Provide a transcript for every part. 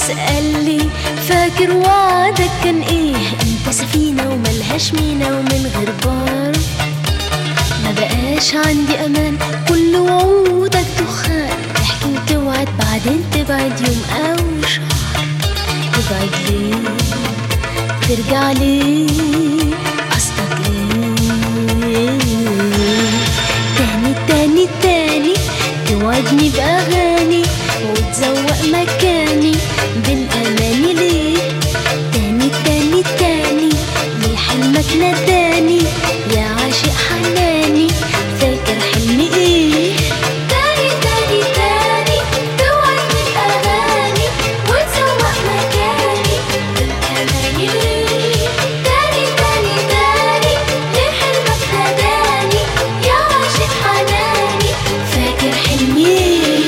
تسألي فاكر وعدك كان ايه انت سفينة وملهاش مينا ومن غير بار ما بقاش عندي امان كل وعودك دخان تحكي وتوعد بعدين تبعد يوم او شهر تبعد ليه ترجع ليه قصدك ايه تاني تاني تاني توعدني بأغاني وتزوق مكاني بالأماني ليه تاني تاني تاني ليه حلمك نداني يا عاشق حناني فاكر حلمي ايه تاني تاني تاني توعدني بأغاني وتزوق مكاني بالأماني ليه تاني تاني تاني ليه حلمك نداني يا عاشق حناني فاكر حلمي ايه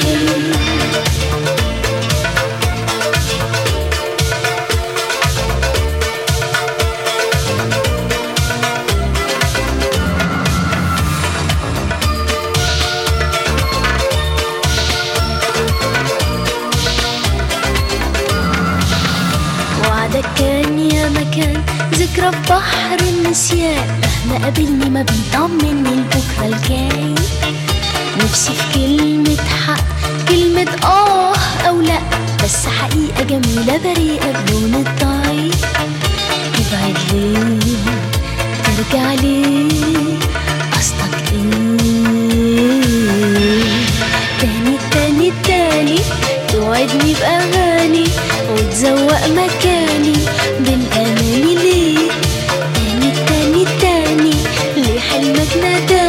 وعدك كان يا مكان ذكرى في بحر النسيان مهما قابلني ما بيطمني لبكرة الجاي نفسي في كلمة حق كلمة آه أو لأ بس حقيقة جميلة بريئة بلون الضي تبعد ليه ترجع ليه قصدك ايه تاني تاني تاني توعدني بأغاني وتزوق مكاني بالأماني ليه تاني تاني تاني ليه حلمك نداني